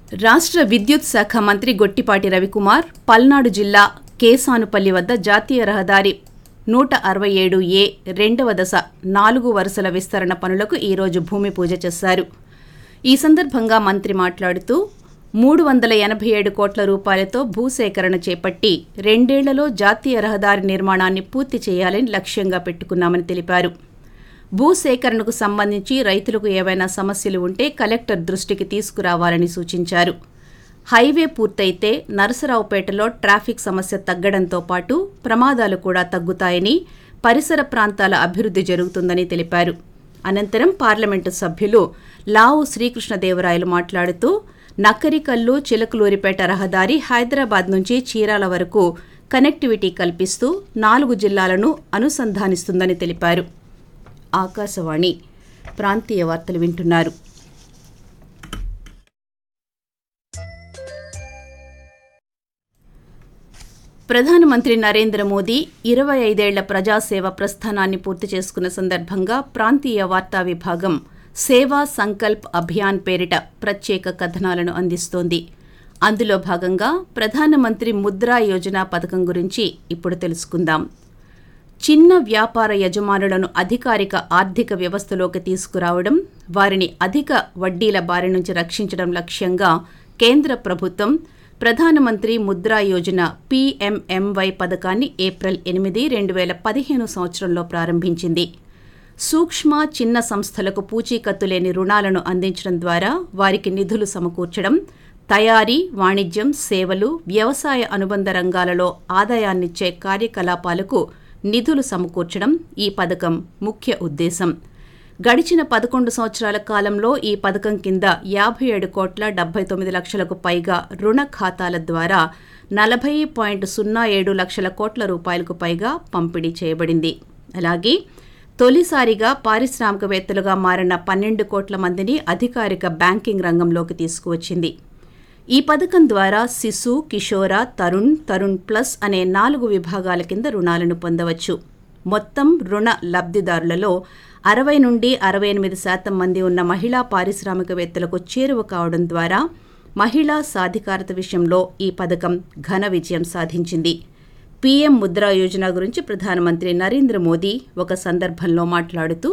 రాష్ట్ర విద్యుత్ శాఖ మంత్రి గొట్టిపాటి రవికుమార్ పల్నాడు జిల్లా కేసానుపల్లి వద్ద జాతీయ రహదారి నూట అరవై ఏడు ఏ రెండవ దశ నాలుగు వరుసల విస్తరణ పనులకు ఈరోజు భూమి పూజ చేశారు ఈ సందర్భంగా మంత్రి మాట్లాడుతూ మూడు వందల ఎనభై ఏడు కోట్ల రూపాయలతో భూసేకరణ చేపట్టి రెండేళ్లలో జాతీయ రహదారి నిర్మాణాన్ని పూర్తి చేయాలని లక్ష్యంగా పెట్టుకున్నామని తెలిపారు భూసేకరణకు సంబంధించి రైతులకు ఏవైనా సమస్యలు ఉంటే కలెక్టర్ దృష్టికి తీసుకురావాలని సూచించారు హైవే పూర్తయితే నరసరావుపేటలో ట్రాఫిక్ సమస్య తగ్గడంతో పాటు ప్రమాదాలు కూడా తగ్గుతాయని పరిసర ప్రాంతాల అభివృద్ధి జరుగుతుందని తెలిపారు అనంతరం పార్లమెంటు సభ్యులు లావు శ్రీకృష్ణదేవరాయలు మాట్లాడుతూ నక్కరికల్లు చిలకలూరిపేట రహదారి హైదరాబాద్ నుంచి చీరాల వరకు కనెక్టివిటీ కల్పిస్తూ నాలుగు జిల్లాలను అనుసంధానిస్తుందని తెలిపారు ఆకాశవాణి ప్రాంతీయ వార్తలు వింటున్నారు ప్రధానమంత్రి నరేంద్ర మోదీ ఇరవై ఐదేళ్ల ప్రజాసేవ ప్రస్థానాన్ని పూర్తి చేసుకున్న సందర్భంగా ప్రాంతీయ వార్తా విభాగం సేవా సంకల్ప్ అభియాన్ పేరిట ప్రత్యేక కథనాలను అందిస్తోంది అందులో భాగంగా ప్రధానమంత్రి ముద్రా యోజన పథకం గురించి ఇప్పుడు తెలుసుకుందాం చిన్న వ్యాపార యజమానులను అధికారిక ఆర్థిక వ్యవస్థలోకి తీసుకురావడం వారిని అధిక వడ్డీల బారి నుంచి రక్షించడం లక్ష్యంగా కేంద్ర ప్రభుత్వం ప్రధానమంత్రి ముద్రా యోజన పీఎంఎంవై పథకాన్ని ఏప్రిల్ ఎనిమిది రెండు వేల పదిహేను సంవత్సరంలో ప్రారంభించింది సూక్ష్మ చిన్న సంస్థలకు పూచీకత్తు లేని రుణాలను అందించడం ద్వారా వారికి నిధులు సమకూర్చడం తయారీ వాణిజ్యం సేవలు వ్యవసాయ అనుబంధ రంగాలలో ఆదాయాన్నిచ్చే కార్యకలాపాలకు నిధులు సమకూర్చడం ఈ పథకం ముఖ్య ఉద్దేశం గడిచిన పదకొండు సంవత్సరాల కాలంలో ఈ పథకం కింద యాభై ఏడు కోట్ల డెబ్బై తొమ్మిది లక్షలకు పైగా రుణ ఖాతాల ద్వారా నలభై పాయింట్ సున్నా ఏడు లక్షల కోట్ల రూపాయలకు పైగా పంపిణీ చేయబడింది అలాగే తొలిసారిగా పారిశ్రామికవేత్తలుగా మారిన పన్నెండు కోట్ల మందిని అధికారిక బ్యాంకింగ్ రంగంలోకి తీసుకువచ్చింది ఈ పథకం ద్వారా శిశు కిషోర తరుణ్ తరుణ్ ప్లస్ అనే నాలుగు విభాగాల కింద రుణాలను పొందవచ్చు మొత్తం రుణ లబ్ధిదారులలో అరవై నుండి అరవై ఎనిమిది శాతం మంది ఉన్న మహిళా పారిశ్రామికవేత్తలకు చేరువ కావడం ద్వారా మహిళా సాధికారత విషయంలో ఈ పథకం ఘన విజయం సాధించింది పీఎం ముద్రా యోజన గురించి ప్రధానమంత్రి నరేంద్ర మోదీ ఒక సందర్భంలో మాట్లాడుతూ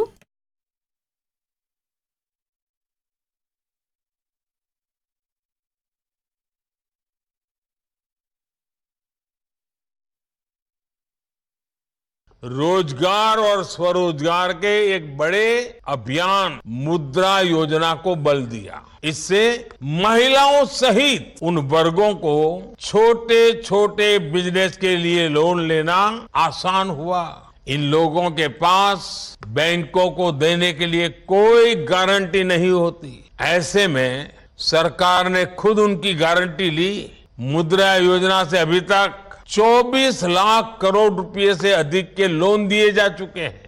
रोजगार और स्वरोजगार के एक बड़े अभियान मुद्रा योजना को बल दिया इससे महिलाओं सहित उन वर्गों को छोटे छोटे बिजनेस के लिए लोन लेना आसान हुआ इन लोगों के पास बैंकों को देने के लिए कोई गारंटी नहीं होती ऐसे में सरकार ने खुद उनकी गारंटी ली मुद्रा योजना से अभी तक 24 लाख करोड़ रुपए से अधिक के लोन दिए जा चुके हैं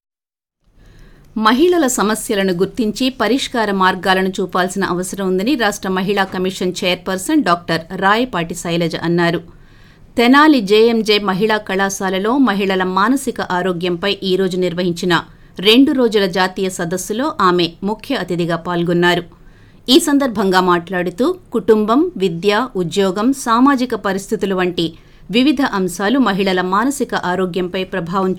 మహిళల సమస్యలను గుర్తించి పరిష్కార మార్గాలను చూపాల్సిన అవసరం ఉందని రాష్ట్ర మహిళా commission chairperson doctor Rayapati Sailaja అన్నారు తెనాలి జేఎంజే మహిళా కళాశాలలో మహిళల మానసిక ఆరోగ్యంపై ఈరోజు నిర్వహించిన రెండు రోజుల జాతీయ సదస్సులో ఆమె ముఖ్య అతిథిగా పాల్గొన్నారు ఈ సందర్భంగా మాట్లాడుతూ కుటుంబం విద్య ఉద్యోగం సామాజిక పరిస్థితులు వంటి వివిధ అంశాలు మహిళల మానసిక ఆరోగ్యంపై ప్రభావం